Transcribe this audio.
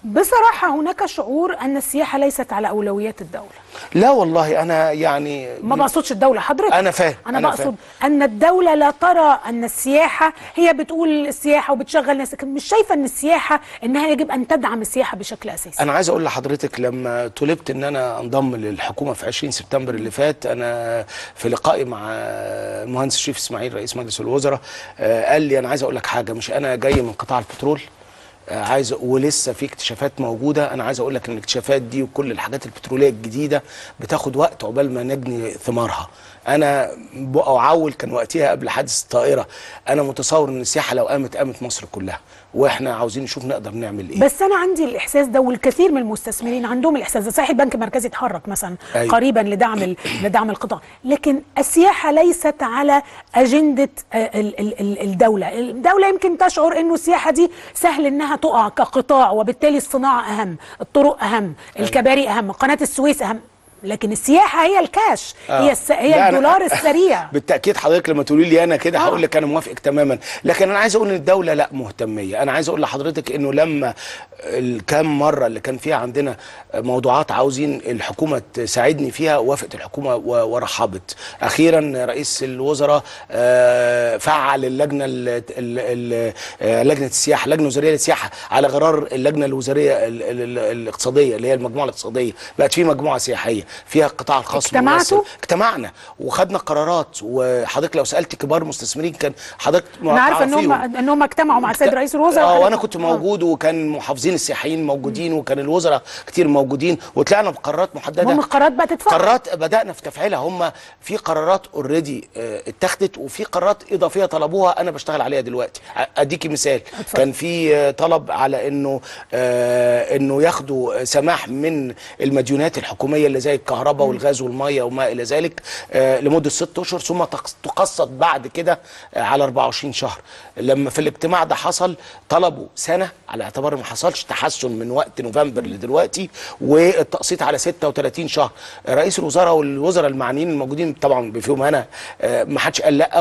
بصراحة هناك شعور أن السياحة ليست على أولويات الدولة لا والله انا يعني ما بقصدش الدولة حضرتك أنا فاهم، أنا, أنا بقصد فاهم. أن الدولة لا ترى أن السياحة هي بتقول السياحة وبتشغل ناس لكن مش شايفة أن السياحة أنها يجب أن تدعم السياحة بشكل أساسي انا عايز اقول لحضرتك لما طلبت ان انا انضم للحكومه في 20 سبتمبر اللي فات انا في لقائي مع المهندس شريف اسماعيل رئيس مجلس الوزراء آه، قال لي انا عايز اقول لك حاجه مش انا جاي من قطاع البترول آه، عايز ولسه في اكتشافات موجوده انا عايز اقول لك ان الاكتشافات دي وكل الحاجات البتروليه الجديده بتاخد وقت عقبال ما نجني ثمارها انا بقى وعول كان وقتها قبل حادث الطائره انا متصور ان السياحه لو قامت قامت مصر كلها واحنا عاوزين نشوف نقدر نعمل ايه بس انا عندي الاحساس ده والكثير من المستثمرين عندهم الاحساس ده صحيح البنك المركزي اتحرك مثلا أيوة. قريبا لدعم ال- لدعم القطاع لكن السياحه ليست على اجنده آه، ال- ال- ال- الدوله الدوله يمكن تشعر انه السياحه دي سهل انها تقع كقطاع وبالتالي الصناعه اهم الطرق اهم الكباري اهم قناه السويس اهم لكن السياحه هي الكاش هي الس... لا، هي أنا- الدولار السريع بالتاكيد حضرتك لما تقولي لي انا كده آه. هقول لك انا موافقك تماما لكن انا عايز اقول ان الدوله لا مهتميه انا عايز اقول لحضرتك انه لما الكام مره اللي كان فيها عندنا موضوعات عاوزين الحكومه تساعدني فيها وافقت الحكومه و- ورحبت اخيرا رئيس الوزراء آه، فعل اللجنه ال- ال- ال- آه، لجنه السياحه لجنه وزاريه للسياحه على غرار اللجنه الوزاريه ال- ال- ال- الاقتصاديه اللي هي المجموعه الاقتصاديه بقت في مجموعه سياحيه فيها القطاع الخاص اجتمعتوا؟ ممثل. اجتمعنا وخدنا قرارات وحضرتك لو سالت كبار مستثمرين كان حضرتك انا عارفه ان تعرفيهم. هم ان هم اجتمعوا مع السيد رئيس الوزراء اه وحضرتك- وانا كنت موجود وكان محافظين السياحيين موجودين وكان الوزراء كتير موجودين وطلعنا بقرارات محدده المهم القرارات بقى تتفعل قرارات بدانا في تفعيلها هم في قرارات اوريدي اتخذت وفي قرارات اضافيه طلبوها انا بشتغل عليها دلوقتي ع- اديكي مثال اتفضل. كان في آه، طلب على انه آه، انه ياخدوا سماح من المديونات الحكوميه اللي زي الكهرباء والغاز والميه وما الى ذلك آه، لمده ست اشهر ثم تقص- تقسط بعد كده آه، على 24 شهر لما في الاجتماع ده حصل طلبوا سنه على اعتبار ما حصلش تحسن من وقت نوفمبر لدلوقتي والتقسيط على 36 شهر رئيس الوزراء والوزراء المعنيين الموجودين طبعا بفيهم انا آه، ما حدش قال لا